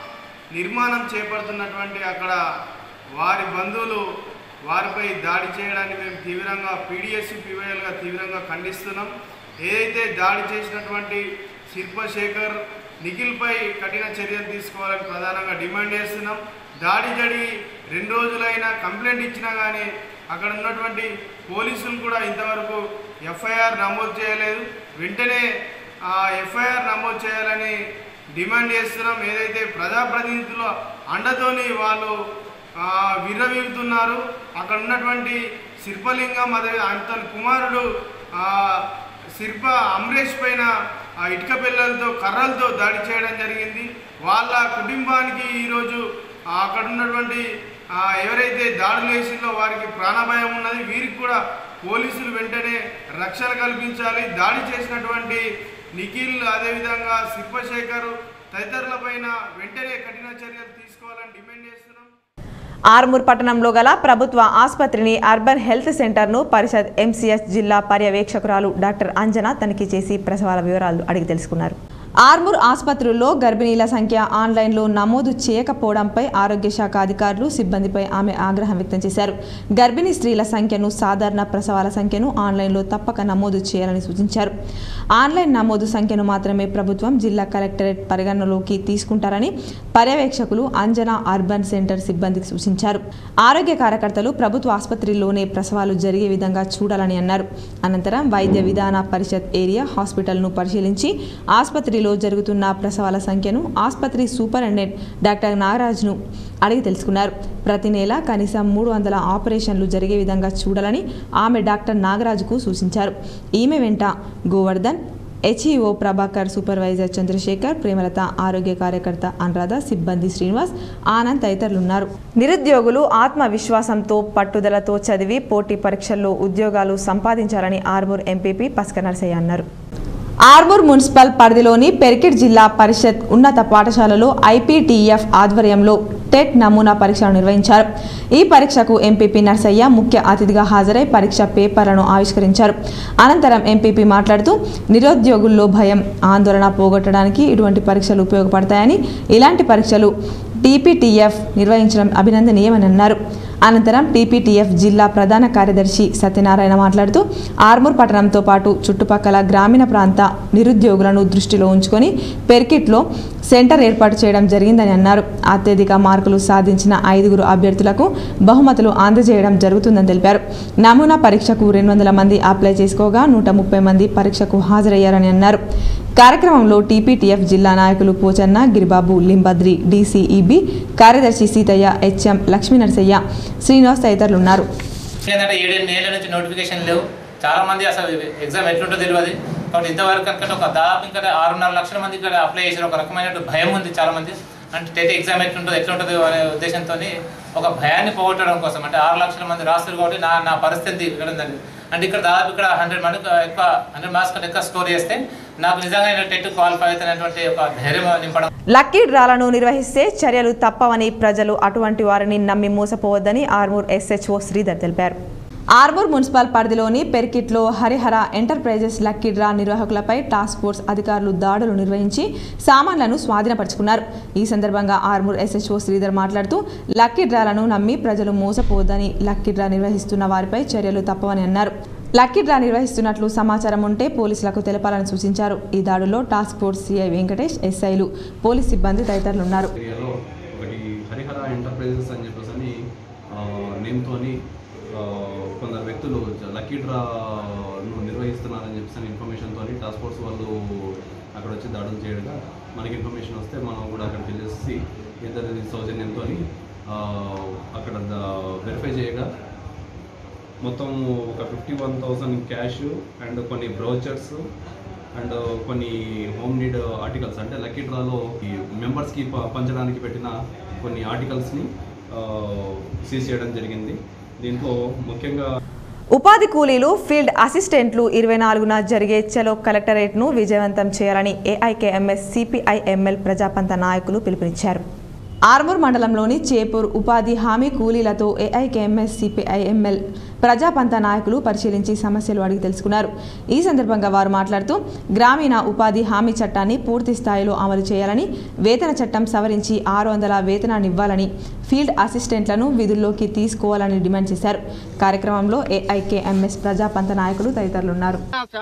నిర్మాణం చేపడుతున్నటువంటి అక్కడ వారి బంధువులు వారిపై దాడి చేయడాన్ని మేము తీవ్రంగా పీడిఎస్ పీవైఎల్గా తీవ్రంగా ఖండిస్తున్నాం ఏదైతే దాడి చేసినటువంటి శిల్పశేఖర్ నిఖిల్పై కఠిన చర్యలు తీసుకోవాలని ప్రధానంగా డిమాండ్ చేస్తున్నాం దాడి జరిగి రెండు రోజులైనా కంప్లైంట్ ఇచ్చినా కానీ అక్కడ ఉన్నటువంటి పోలీసులు కూడా ఇంతవరకు ఎఫ్ఐఆర్ నమోదు చేయలేదు వెంటనే ఆ ఎఫ్ఐఆర్ నమోదు చేయాలని డిమాండ్ చేస్తున్నాం ఏదైతే ప్రజాప్రతినిధుల అండతోని వాళ్ళు ఆ, విర్రవీగుతున్నారు అక్కడ ఉన్నటువంటి శిల్పలింగం అదే అతని కుమారుడు ఆ, శిల్ప అమరేష్ పైన ఆ ఇటుక పిల్లలతో కర్రలతో దాడి చేయడం జరిగింది వాళ్ళ కుటుంబానికి ఈరోజు ఆ, అక్కడ ఉన్నటువంటి ఆ, ఎవరైతే దాడులు వేసిందో వారికి ప్రాణభయం ఉన్నది వీరికి కూడా పోలీసులు వెంటనే రక్షణ కల్పించాలి దాడి చేసినటువంటి నిఖిల్ అదేవిధంగా శిల్పశేఖర్ తదితరులపైన వెంటనే కఠిన చర్యలు తీసుకోవాలని డిమాండ్ చేస్తున్నాం ఆర్మూర్ పట్టణంలో గల ప్రభుత్వ ఆసుపత్రిని అర్బన్ హెల్త్ సెంటర్ను పరిషత్ ఎంసీఎస్ జిల్లా పర్యవేక్షకురాలు డాక్టర్ అంజన తనిఖీ చేసి ప్రసవాల వివరాలు అడిగి తెలుసుకున్నారు ఆర్మూర్ ఆసుపత్రుల్లో గర్భిణీల సంఖ్య ఆన్లైన్లో నమోదు చేయకపోవడంపై ఆరోగ్య శాఖ అధికారులు సిబ్బందిపై ఆమె ఆగ్రహం వ్యక్తం చేశారు గర్భిణీ స్త్రీల సంఖ్యను సాధారణ ప్రసవాల సంఖ్యను ఆన్లైన్లో తప్పక నమోదు చేయాలని సూచించారు ఆన్లైన్ నమోదు సంఖ్యను మాత్రమే ప్రభుత్వం జిల్లా కలెక్టరేట్ పరిగణనలోకి తీసుకుంటారని పర్యవేక్షకులు అంజనా అర్బన్ సెంటర్ సిబ్బందికి సూచించారు ఆరోగ్య కార్యకర్తలు ప్రభుత్వ ఆసుపత్రిలోనే ప్రసవాలు జరిగే విధంగా చూడాలని అన్నారు అనంతరం వైద్య విధాన పరిషత్ ఏరియా హాస్పిటల్ను పరిశీలించి ఆసుపత్రిలో జరుగుతున్న ప్రసవాల సంఖ్యను ఆసుపత్రి సూపరింటెండెంట్ డాక్టర్ నాగరాజ్ను అడిగి తెలుసుకున్నారు ప్రతి నెల కనీసం మూడు వందల ఆపరేషన్లు జరిగే విధంగా చూడాలని ఆమె డాక్టర్ నాగరాజుకు సూచించారు ఈమె వెంట గోవర్ధన్ హెచ్ఈఓ ప్రభాకర్ సూపర్వైజర్ చంద్రశేఖర్ ప్రేమలత ఆరోగ్య కార్యకర్త అనురాధ సిబ్బంది శ్రీనివాస్ ఆనంద్ తదితరులున్నారు నిరుద్యోగులు ఆత్మవిశ్వాసంతో పట్టుదలతో చదివి పోటీ పరీక్షల్లో ఉద్యోగాలు సంపాదించాలని ఆర్మూర్ ఎంపీపీ పస్క నరసయ్య అన్నారు ఆర్మూర్ మున్సిపల్ పరిధిలోని పెరికిట్ జిల్లా పరిషత్ ఉన్నత పాఠశాలలో ఐపీటీఎఫ్ ఆధ్వర్యంలో టెట్ నమూనా పరీక్షలు నిర్వహించారు ఈ పరీక్షకు ఎంపీపీ నర్సయ్య ముఖ్య అతిథిగా హాజరై పరీక్ష పేపర్లను ఆవిష్కరించారు అనంతరం ఎంపీపీ మాట్లాడుతూ నిరుద్యోగుల్లో భయం ఆందోళన పోగొట్టడానికి ఇటువంటి పరీక్షలు ఉపయోగపడతాయని ఇలాంటి పరీక్షలు టీపీటీఎఫ్ నిర్వహించడం అభినందనీయమని అన్నారు అనంతరం టీపీటీఎఫ్ జిల్లా ప్రధాన కార్యదర్శి సత్యనారాయణ మాట్లాడుతూ ఆర్మూర్ పట్టణంతో పాటు చుట్టుపక్కల గ్రామీణ ప్రాంత నిరుద్యోగులను దృష్టిలో ఉంచుకొని పెర్కిట్లో సెంటర్ ఏర్పాటు చేయడం జరిగిందని అన్నారు అత్యధిక మార్కులు సాధించిన ఐదుగురు అభ్యర్థులకు బహుమతులు అందజేయడం జరుగుతుందని తెలిపారు నమూనా పరీక్షకు రెండు వందల మంది అప్లై చేసుకోగా నూట ముప్పై మంది పరీక్షకు హాజరయ్యారని అన్నారు కార్యక్రమంలో టీపీటీఎఫ్ జిల్లా నాయకులు పోచన్న గిరిబాబు లింబద్రి డీసీఈబి కార్యదర్శి సీతయ్య హెచ్ఎం లక్ష్మీ నరసయ్య శ్రీనివాస్ తదితరులు ఉన్నారు ఏంటంటే ఏడెనిమిది ఏళ్ళ నుంచి నోటిఫికేషన్ లేవు చాలా మంది అసలు ఎగ్జామ్ ఎట్లుంటో తెలియదు కాబట్టి ఇంతవరకు కనుక ఒక దాదాపు ఇంకా ఆరున్నర లక్షల మంది ఇక్కడ అప్లై చేసిన ఒక రకమైన భయం ఉంది చాలా మంది అంటే టెట్ ఎగ్జామ్ ఎట్లుంటుందో ఎట్లుంటుందో అనే ఉద్దేశంతో ఒక భయాన్ని పోగొట్టడం కోసం అంటే ఆరు లక్షల మంది రాస్తారు కాబట్టి నా నా పరిస్థితి ఇక్కడ ఉందండి అంటే ఇక్కడ దాదాపు ఇక్కడ హండ్రెడ్ మంది ఎక్కువ హండ్రెడ్ మార్క్స్ కంటే ఎక్కువ స్కోర్ చేస్తే నాకు నిజంగా నేను టెట్ క్వాలిఫై అవుతున్నటువంటి ఒక ధైర్యం నింపడం లక్కీ డ్రాలను నిర్వహిస్తే చర్యలు తప్పవని ప్రజలు అటువంటి వారిని నమ్మి మోసపోవద్దని ఆర్మూర్ ఎస్హెచ్ఓ శ్రీధర్ తెలిపారు ఆర్మూర్ మున్సిపల్ పరిధిలోని పెర్కిట్లో హరిహర ఎంటర్ప్రైజెస్ లక్కీ డ్రా నిర్వాహకులపై టాస్క్ ఫోర్స్ అధికారులు దాడులు నిర్వహించి సామాన్లను స్వాధీనపరుచుకున్నారు ఈ సందర్భంగా ఆర్మూర్ ఎస్హెచ్ఓ శ్రీధర్ మాట్లాడుతూ లక్కీ డ్రాలను నమ్మి ప్రజలు మోసపోవద్దని లక్కీ డ్రా నిర్వహిస్తున్న వారిపై చర్యలు తప్పవని అన్నారు లక్కీ డ్రా నిర్వహిస్తున్నట్లు సమాచారం ఉంటే పోలీసులకు తెలపాలని సూచించారు ఈ దాడుల్లో టాస్క్ ఫోర్స్ సిఐ వెంకటేష్ ఎస్ఐలు పోలీస్ సిబ్బంది తదితరులు ఉన్నారు ఏరియాలో ఒకటి హరిహర ఎంటర్ప్రైజెస్ అని చెప్పేసి అని నేమ్తోని కొందరు వ్యక్తులు జ- లక్కీ డ్రాను నిర్వహిస్తున్నారని చెప్పేసి అని ఇన్ఫర్మేషన్తో టాస్క్ ఫోర్స్ వాళ్ళు అక్కడ వచ్చి దాడులు చేయగా మనకి ఇన్ఫర్మేషన్ వస్తే మనం కూడా అక్కడికి వెళ్ళేసి ఇద్దరి సౌజన్యంతో అక్కడ వెరిఫై చేయగా మొత్తం ఒక fifty one thousand cash and కొన్ని బ్రౌచర్స్ అండ్ కొన్ని హోమ్ నీడ్ ఆర్టికల్స్ అంటే లక్కీ డ్రాలో ఈ మెంబర్స్కి ప- పంచడానికి పెట్టిన కొన్ని ఆర్టికల్స్ని సీజ్ చేయడం జరిగింది దీంట్లో ముఖ్యంగా ఉపాధి కూలీలు ఫీల్డ్ అసిస్టెంట్లు ఇరవై నాలుగున జరిగే చలో కలెక్టరేట్ను విజయవంతం చేయాలని ఏఐకేఎంఎస్ సిపిఐఎంఎల్ ప్రజాపంత నాయకులు పిలుపునిచ్చారు ఆర్మూర్ మండలంలోని చేపూర్ ఉపాధి హామీ కూలీలతో ఏఐకేఎంఎస్ సిపిఐఎంఎల్ ప్రజాపంత నాయకులు పరిశీలించి సమస్యలు అడిగి తెలుసుకున్నారు ఈ సందర్భంగా వారు మాట్లాడుతూ గ్రామీణ ఉపాధి హామీ చట్టాన్ని పూర్తి స్థాయిలో అమలు చేయాలని వేతన చట్టం సవరించి ఆరు వందల వేతనాన్ని ఇవ్వాలని ఫీల్డ్ అసిస్టెంట్లను విధుల్లోకి తీసుకోవాలని డిమాండ్ చేశారు కార్యక్రమంలో ఏఐకేఎంఎస్ ప్రజాపంత నాయకులు తదితరులు ఉన్నారు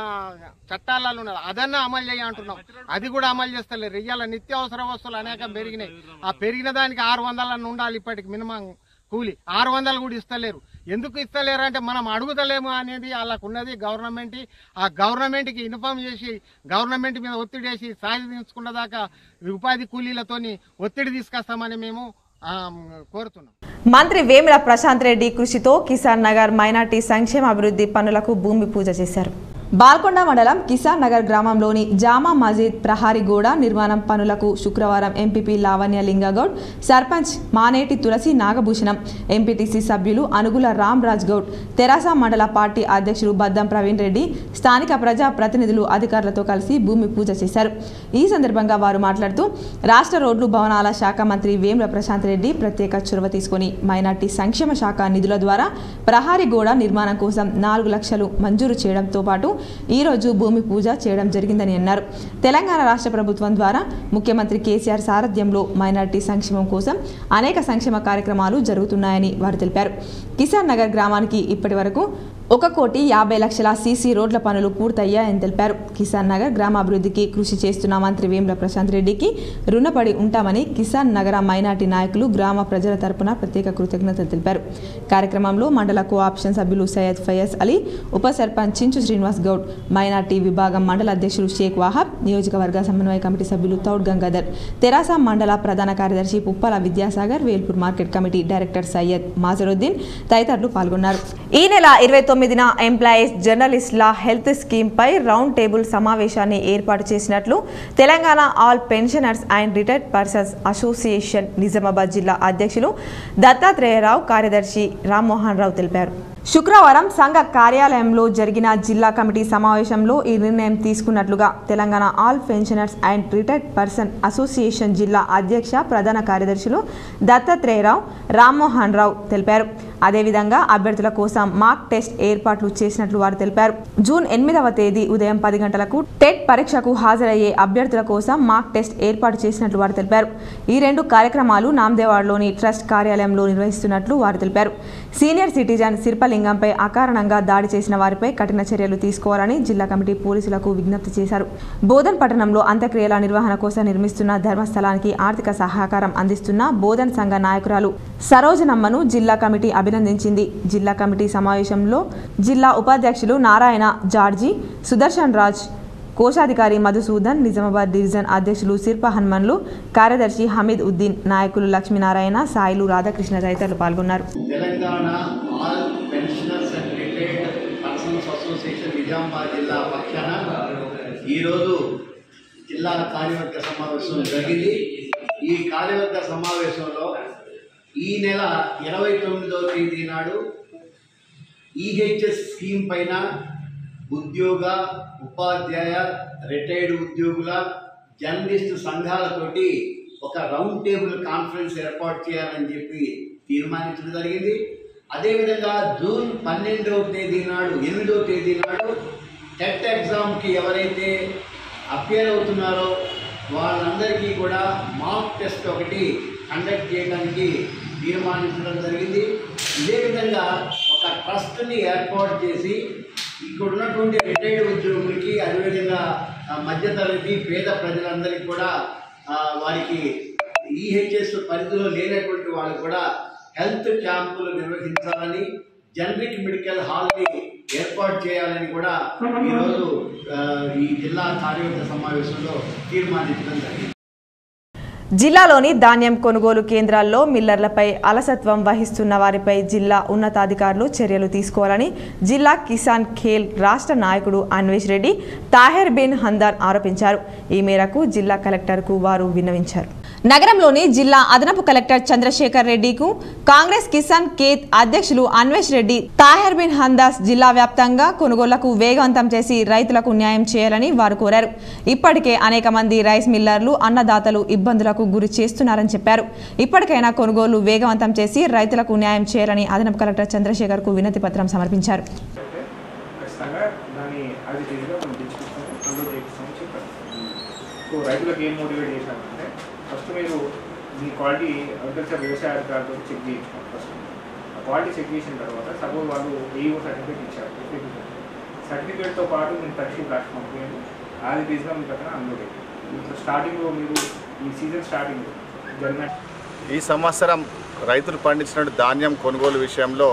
చట్టాలలో ఉన్నది అదన్నా అమలు చేయ అంటున్నాం అది కూడా అమలు చేస్తలేరు ఇవాళ నిత్యావసర వస్తువులు అనేకం పెరిగినాయి ఆ పెరిగిన దానికి ఆరు వందలన్న ఉండాలి ఇప్పటికి మినిమం కూలి ఆరు వందలు కూడా ఇస్తలేరు ఎందుకు ఇస్తలేరు అంటే మనం అడుగుతలేము అనేది వాళ్ళకు ఉన్నది గవర్నమెంట్ ఆ గవర్నమెంట్కి ఇన్ఫార్మ్ చేసి గవర్నమెంట్ మీద ఒత్తిడి వేసి సాధించుకున్న దాకా ఉపాధి కూలీలతోని ఒత్తిడి తీసుకొస్తామని మేము ఆ, కోరుతున్నాం మంత్రి వేముల ప్రశాంత్ రెడ్డి కృషితో కిసాన్ నగర్ మైనార్టీ సంక్షేమ అభివృద్ధి పనులకు భూమి పూజ చేశారు బాల్కొండ మండలం కిసాన్ నగర్ గ్రామంలోని జామా మజీద్ ప్రహారీ గోడ నిర్మాణం పనులకు శుక్రవారం ఎంపీపీ లావణ్య లింగగౌడ్ సర్పంచ్ మానేటి తులసి నాగభూషణం ఎంపీటీసీ సభ్యులు అనుగుల రామ్ రాజ్ గౌడ్ తెరాస మండల పార్టీ అధ్యక్షుడు బద్దం ప్రవీణ్ రెడ్డి స్థానిక ప్రజా ప్రతినిధులు అధికారులతో కలిసి భూమి పూజ చేశారు ఈ సందర్భంగా వారు మాట్లాడుతూ రాష్ట్ర రోడ్లు భవనాల శాఖ మంత్రి వేముల ప్రశాంత్ రెడ్డి ప్రత్యేక చొరవ తీసుకొని మైనార్టీ సంక్షేమ శాఖ నిధుల ద్వారా ప్రహారీ గోడ నిర్మాణం కోసం నాలుగు లక్షలు మంజూరు చేయడంతో పాటు ఈ రోజు భూమి పూజ చేయడం జరిగిందని అన్నారు తెలంగాణ రాష్ట్ర ప్రభుత్వం ద్వారా ముఖ్యమంత్రి కేసీఆర్ సారథ్యంలో మైనార్టీ సంక్షేమం కోసం అనేక సంక్షేమ కార్యక్రమాలు జరుగుతున్నాయని వారు తెలిపారు కిసాన్ నగర్ గ్రామానికి ఇప్పటి వరకు ఒక కోటి యాభై లక్షల సీసీ రోడ్ల పనులు పూర్తయ్యాయని తెలిపారు కిసాన్ నగర్ గ్రామాభివృద్ధికి కృషి చేస్తున్న మంత్రి వేముల ప్రశాంత్ రెడ్డికి రుణపడి ఉంటామని కిసాన్ నగర మైనార్టీ నాయకులు గ్రామ ప్రజల తరపున ప్రత్యేక కృతజ్ఞతలు తెలిపారు కార్యక్రమంలో మండల కోఆప్షన్ సభ్యులు సయ్యద్ ఫయజ్ అలీ ఉప సర్పంచ్ చించు శ్రీనివాస్ గౌడ్ మైనార్టీ విభాగం మండల అధ్యక్షుడు షేక్ వాహాబ్ నియోజకవర్గ సమన్వయ కమిటీ సభ్యులు తౌడ్ గంగాధర్ తెరాస మండల ప్రధాన కార్యదర్శి Puppala Vidyasagar Velpur market committee director Syed Mazharuddin తదితరులు పాల్గొన్నారు ఈ నెల ఇరవై తొమ్మిదిన ఎంప్లాయీస్ జర్నలిస్టుల హెల్త్ స్కీమ్ పై రౌండ్ టేబుల్ సమావేశాన్ని ఏర్పాటు చేసినట్లు Telangana all pensioners and retired persons association Nizamabad జిల్లా అధ్యక్షులు దత్తాత్రేయరావు కార్యదర్శి రామ్మోహన్ రావు తెలిపారు శుక్రవారం సంఘ కార్యాలయంలో జరిగిన జిల్లా కమిటీ సమావేశంలో ఈ నిర్ణయం తీసుకున్నట్లుగా Telangana all pensioners and retired person association జిల్లా అధ్యక్ష ప్రధాన కార్యదర్శులు దత్తాత్రేయరావు రామ్మోహన్ రావు తెలిపారు అదేవిధంగా అభ్యర్థుల కోసం మాక్ టెస్ట్ ఏర్పాట్లు చేసినట్లు వారు తెలిపారు జూన్ ఎనిమిదవ తేదీ ఉదయం పది గంటలకు టెట్ పరీక్షకు హాజరయ్యే అభ్యర్థుల కోసం మాక్ టెస్ట్ ఏర్పాటు చేసినట్లు వారు తెలిపారు ఈ రెండు కార్యక్రమాలు నాందేవాడలోని ట్రస్ట్ కార్యాలయంలో నిర్వహిస్తున్నట్లు వారు తెలిపారు సీనియర్ సిటిజన్ శిల్పలింగంపై అకారణంగా దాడి చేసిన వారిపై కఠిన చర్యలు తీసుకోవాలని జిల్లా కమిటీ పోలీసులకు విజ్ఞప్తి చేశారు బోధన్ పట్టణంలో అంత్యక్రియల నిర్వహణ కోసం నిర్మిస్తున్న ధర్మస్థలానికి ఆర్థిక సహకారం అందిస్తున్న బోధన్ సంఘ నాయకురాలు సరోజనమ్మను జిల్లా కమిటీ అభినందించింది జిల్లా కమిటీ సమావేశంలో జిల్లా ఉపాధ్యక్షులు నారాయణ జార్జి సుదర్శన్ రాజ్ కోశాధికారి మధుసూదన్ నిజామాబాద్ డివిజన్ అధ్యక్షులు శిల్ప హనుమన్లు కార్యదర్శి హమీద్ ఉద్దీన్ నాయకులు లక్ష్మీనారాయణ సాయిలు రాధాకృష్ణ తదితరులు పాల్గొన్నారు Telangana all pensioners and retired persons association Nizamabad జిల్లా పక్షాన ఈరోజు జిల్లా కార్యవర్గ సమావేశం జరిగింది ఈ కార్యవర్గ సమావేశంలో ఈ నెల ఇరవై తొమ్మిదవ తేదీ నాడు ఈహెచ్ఎస్ స్కీమ్ పైన ఉద్యోగ ఉపాధ్యాయ రిటైర్డ్ ఉద్యోగుల జర్నలిస్టు సంఘాలతోటి ఒక రౌండ్ టేబుల్ కాన్ఫరెన్స్ ఏర్పాటు చేయాలని చెప్పి తీర్మానించడం జరిగింది అదేవిధంగా జూన్ పన్నెండవ తేదీ నాడు ఎనిమిదవ తేదీ నాడు టెట్ ఎగ్జామ్కి ఎవరైతే అపియర్ అవుతున్నారో వాళ్ళందరికీ కూడా మాక్ టెస్ట్ ఒకటి కండక్ట్ చేయడానికి తీర్మానించడం జరిగింది ఇదే విధంగా ఒక ట్రస్ట్ని ఏర్పాటు చేసి ఇక్కడ ఉన్నటువంటి రిటైర్డ్ ఉద్యోగులకి అదేవిధంగా ఆ, మధ్యతరగతి పేద ప్రజలందరికీ కూడా ఆ, వారికి ఈహెచ్ఎస్ పరిధిలో లేనటువంటి వాళ్ళకు కూడా హెల్త్ క్యాంపులు నిర్వహించాలని జనరిక్ మెడికల్ హాల్ని ఏర్పాటు చేయాలని కూడా ఈరోజు ఆ, ఈ జిల్లా కార్యవర్గ సమావేశంలో తీర్మానించడం జరిగింది జిల్లాలోని ధాన్యం కొనుగోలు కేంద్రాల్లో మిల్లర్లపై అలసత్వం వహిస్తున్న వారిపై జిల్లా ఉన్నతాధికారులు చర్యలు తీసుకోవాలని జిల్లా కిసాన్ ఖేల్ రాష్ట్ర నాయకుడు అన్వేష్ రెడ్డి తాహెర్ బిన్ హందాన్ ఆరోపించారు ఈ మేరకు జిల్లా కలెక్టర్కు వారు విన్నవించారు నగరంలోని జిల్లా అదనపు కలెక్టర్ చంద్రశేఖర్ రెడ్డికు కాంగ్రెస్ కిసాన్ కేత్ అధ్యక్షులు అన్వేష్ రెడ్డి తాహెర్ బిన్ హందాస్ జిల్లా వ్యాప్తంగా కొనుగోళ్లకు వేగవంతం చేసి రైతులకు న్యాయం చేయాలని వారు కోరారు ఇప్పటికే అనేక మంది రైస్ మిల్లర్లు అన్నదాతలు ఇబ్బందులకు గురి చేస్తున్నారని చెప్పారు ఇప్పటికైనా కొనుగోలు వేగవంతం చేసి రైతులకు న్యాయం చేయాలని అదనపు కలెక్టర్ చంద్రశేఖర్ కు వినతి పత్రం సమర్పించారు ఖచ్చితంగా దాన్ని అది చేసిగా మనం తెచ్చుకుంటాము అందులో చేపిస్తామని చెప్పారు సో రైతులకు ఏం మోటివేట్ చేశామంటే ఫస్ట్ మీరు మీ క్వాలిటీ అగ్రికల్చర్ వ్యవసాయ అధికారులతో చెక్ చేయించుకోండి ఫస్ట్ ఆ క్వాలిటీ చెక్ చేసిన తర్వాత సపోజ్ వాళ్ళు ఏఈఓ సర్టిఫికేట్ ఇచ్చారు సర్టిఫికేట్తో పాటు మీరు తక్షణ రాసి పంపించండి అది బేస్గా మీకు అక్కడ అన్లోడ్ ఇప్పుడు స్టార్టింగ్లో మీరు ఈ సీజన్ స్టార్టింగ్ జరిగిన ఈ సంవత్సరం రైతులు పండించిన ధాన్యం కొనుగోలు విషయంలో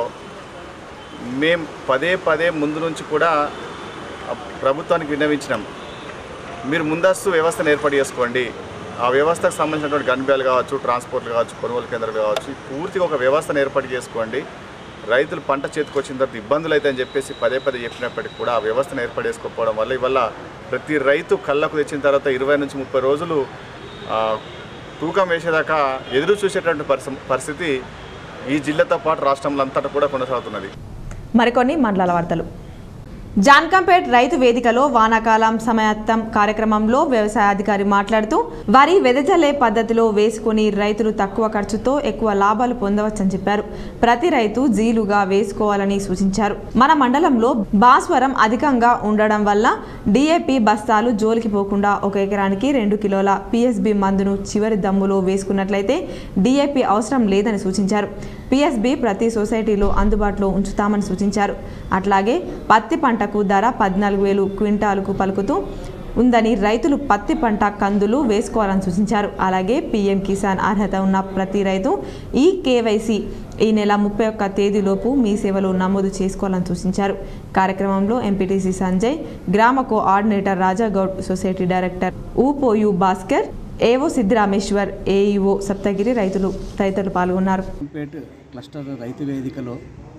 మేం పదే పదే ముందు నుంచి కూడా ఆ ప్రభుత్వానికి విన్నవించినాం మీరు ముందస్తు వ్యవస్థను ఏర్పాటు చేసుకోండి ఆ వ్యవస్థకు సంబంధించినటువంటి గన్బ్యాలు కావచ్చు ట్రాన్స్పోర్ట్లు కావచ్చు కొనుగోలు కేంద్రాలు కావచ్చు పూర్తిగా ఒక వ్యవస్థను ఏర్పాటు చేసుకోండి రైతులు పంట చేతికి వచ్చిన తర్వాత ఇబ్బందులు అయితే అని చెప్పేసి పదే పదే చెప్పినప్పటికీ కూడా ఆ వ్యవస్థను ఏర్పాటు చేసుకోకపోవడం వల్ల ఇవల్ల ప్రతి రైతు కళ్ళకు తెచ్చిన తర్వాత ఇరవై నుంచి ముప్పై రోజులు ఆ, తూకం వేసేదాకా ఎదురు చూసేటువంటి పరిస్థి పరిస్థితి ఈ జిల్లాతో పాటు రాష్ట్రంలో అంతటా కూడా కొనసాగుతున్నది మరికొన్ని మండలాల వార్తలు జాన్కంపేట్ రైతు వేదికలో వానాకాలం సమయత్తం కార్యక్రమంలో వ్యవసాయ అధికారి మాట్లాడుతూ వరి వెదజల్లే పద్ధతిలో వేసుకుని రైతులు తక్కువ ఖర్చుతో ఎక్కువ లాభాలు పొందవచ్చని చెప్పారు ప్రతి రైతు జీలుగా వేసుకోవాలని సూచించారు మన మండలంలో భాస్వరం అధికంగా ఉండడం వల్ల డిఏపి బస్తాలు జోలికి పోకుండా ఒక ఎకరానికి రెండు కిలోల పిఎస్బి మందును చివరి దమ్ములో వేసుకున్నట్లయితే డిఏపి అవసరం లేదని సూచించారు పిఎస్బి ప్రతి సొసైటీలో అందుబాటులో ఉంచుతామని సూచించారు అట్లాగే పత్తి పంటకు ధర పద్నాలుగు వేలు క్వింటాలకు పలుకుతూ ఉందని రైతులు పత్తి పంట కందులు వేసుకోవాలని సూచించారు అలాగే పీఎం కిసాన్ అర్హత ఉన్న ప్రతి రైతు ఈ కేవైసీ ఈ నెల ముప్పై ఒక్క తేదీలోపు మీ సేవలు నమోదు చేసుకోవాలని సూచించారు కార్యక్రమంలో ఎంపీటీసీ సంజయ్ గ్రామ కోఆర్డినేటర్ రాజాగౌడ్ సొసైటీ డైరెక్టర్ ఊపోయు భాస్కర్ ఏవో సిద్ధిరామేశ్వర్ ఏఈఓ సప్తగిరి రైతులు తదితరులు పాల్గొన్నారు పేట క్లస్టర్ రైతు వేదికలో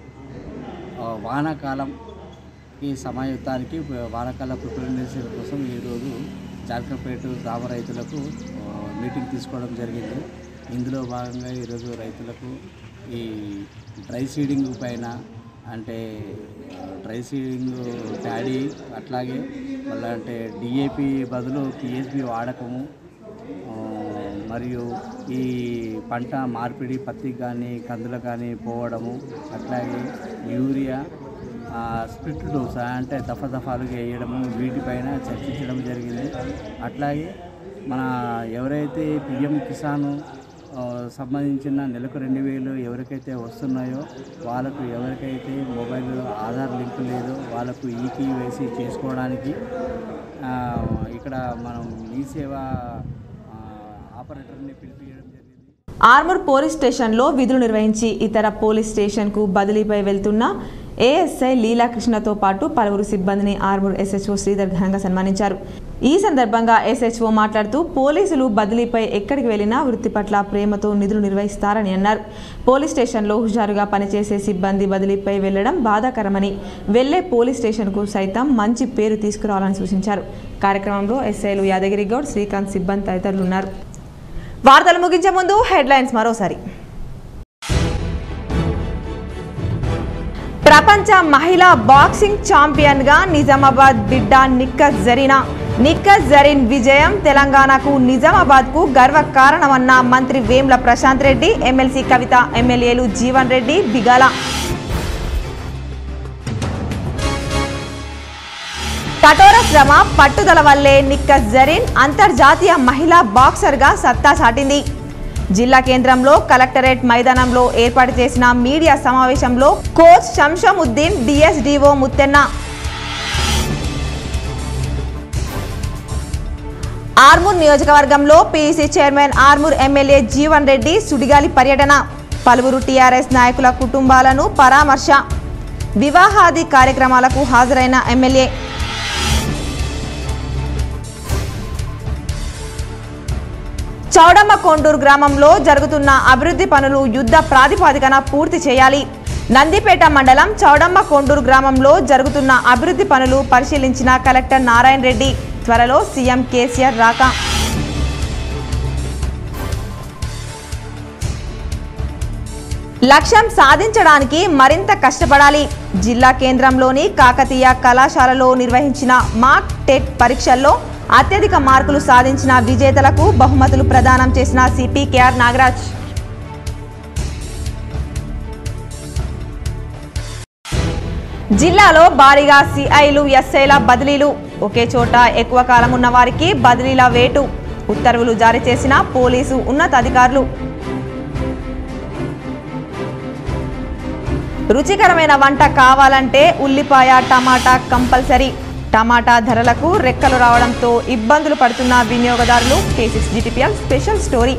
ఆ, వానాకాలంకి సమాయుత్తానికి వానాకాల ప్రిపరేషన్ కోసం ఈరోజు జార్కపేట గ్రామ రైతులకు ఆ, మీటింగ్ తీసుకోవడం జరిగింది ఇందులో భాగంగా ఈరోజు రైతులకు ఈ డ్రై సీడింగ్ పైన అంటే ఆ, డ్రై సీడింగ్ ప్యాడీ అట్లాగే మళ్ళీ అంటే డిఏపి బదులు పిఎస్బి వాడకము ఆ, మరియు ఈ పంట మార్పిడి పత్తికి కానీ కందులకు కానీ పోవడము అట్లాగే యూరియా ఆ, స్ప్లిట్ డోస్ అంటే దఫ దఫాలుగా వేయడము వీటిపైన చర్చించడం జరిగింది అట్లాగే మన ఎవరైతే పిఎం కిసాన్ ఆ, సంబంధించిన నెలకు రెండు వేలు ఎవరికైతే వస్తున్నాయో వాళ్ళకు ఎవరికైతే మొబైల్ ఆధార్ లింక్ లేదో వాళ్ళకు ఈకేవైసీ చేసుకోవడానికి ఆ, ఇక్కడ మనం ఈ సేవ ఆ, ఆపరేటర్ని పిలిపించడం జరిగింది ఆర్మూర్ పోలీస్ స్టేషన్లో విధులు నిర్వహించి ఇతర పోలీస్ స్టేషన్కు బదిలీపై వెళ్తున్న ఏఎస్ఐ లీలాకృష్ణతో పాటు పలువురు సిబ్బందిని ఆర్మూర్ ఎస్హెచ్ఓ శ్రీధర్ ఘనంగా సన్మానించారు ఈ సందర్భంగా ఎస్హెచ్ఓ మాట్లాడుతూ పోలీసులు బదిలీపై ఎక్కడికి వెళ్లినా వృత్తి పట్ల ప్రేమతో నిధులు నిర్వహిస్తారని అన్నారు పోలీస్ స్టేషన్లో హుషారుగా పనిచేసే సిబ్బంది బదిలీపై వెళ్లడం బాధాకరమని వెళ్లే పోలీస్ స్టేషన్కు సైతం మంచి పేరు తీసుకురావాలని సూచించారు కార్యక్రమంలో ఎస్ఐలు యాదగిరి గౌడ్ శ్రీకాంత్ సిబ్బంది తదితరులు ఉన్నారు వార్తలు ముగించే ముందు హెడ్లైన్స్ మరోసారి ప్రపంచ మహిళా బాక్సింగ్ ఛాంపియన్గా నిజామాబాద్ బిడ్డ నిక్క జరీనా నిక్కస్ జరీన్ విజయం తెలంగాణకు నిజామాబాద్కు గర్వ కారణమన్న మంత్రి వేమ్ల ప్రశాంత్ రెడ్డి ఎమ్మెల్సీ కవిత ఎమ్మెల్యేలు జీవన్ రెడ్డి బిగాల కఠోర శ్రమ పట్టుదల వల్లే నిక్కస్ జరీన్ అంతర్జాతీయ మహిళా బాక్సర్గా సత్తా చాటింది జిల్లా కేంద్రంలో కలెక్టరేట్ మైదానంలో ఏర్పాటు చేసిన మీడియా సమావేశంలో కోచ్ శంషముద్దీన్ డిఎస్డిఓ ముత్తెన్న ఆర్మూర్ నియోజకవర్గంలో PC chairman Armoor MLA Jeevan Reddy సుడిగాలి పర్యటన పలువురు టీఆర్ఎస్ నాయకుల కుటుంబాలను పరామర్శ వివాహాది కార్యక్రమాలకు హాజరైన ఎమ్మెల్యే చౌడమ్మ కొండూరు గ్రామంలో జరుగుతున్న అభివృద్ధి పనులు యుద్ధ ప్రాతిపాదికన పూర్తి చేయాలి నందిపేట మండలం చౌడమ్మ కొండూరు గ్రామంలో జరుగుతున్న అభివృద్ధి పనులు పరిశీలించిన కలెక్టర్ నారాయణ రెడ్డి త్వరలో సీఎం కేసీఆర్ రాక లక్ష్యం సాధించడానికి మరింత కష్టపడాలి జిల్లా కేంద్రంలోని కాకతీయ కళాశాలలో నిర్వహించిన మాక్ టెట్ పరీక్షల్లో అత్యధిక మార్కులు సాధించిన విజేతలకు బహుమతులు ప్రదానం చేసిన సిపి కేఆర్ నాగరాజ్ జిల్లాలో భారీగా సిఐలు ఎస్ఐల బదిలీలు ఒకే చోట ఎక్కువ కాలం ఉన్న వారికి బదిలీల వేటు ఉత్తర్వులు జారీ చేసిన పోలీసు ఉన్నతాధికారులు రుచికరమైన వంట కావాలంటే ఉల్లిపాయ టమాటా కంపల్సరీ టమాటా ధరలకు రెక్కలు రావడంతో ఇబ్బందులు పడుతున్న వినియోగదారులు K six GTPL special story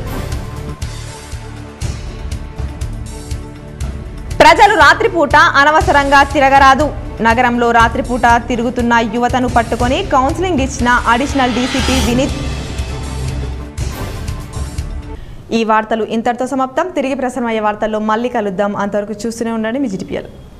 ప్రజలు రాత్రిపూట అనవసరంగా తిరగరాదు నగరంలో రాత్రిపూట తిరుగుతున్న యువతను పట్టుకొని కౌన్సిలింగ్ ఇచ్చిన అడిషనల్ డీసీపీ వినీత్ ఈ వార్తలు ఇంతటితో సమాప్తం తిరిగి ప్రసారం అయ్యే వార్తల్లో మళ్ళీ కలుద్దాం అంతవరకు చూస్తూనే ఉండండి మీ జిటిపిఎల్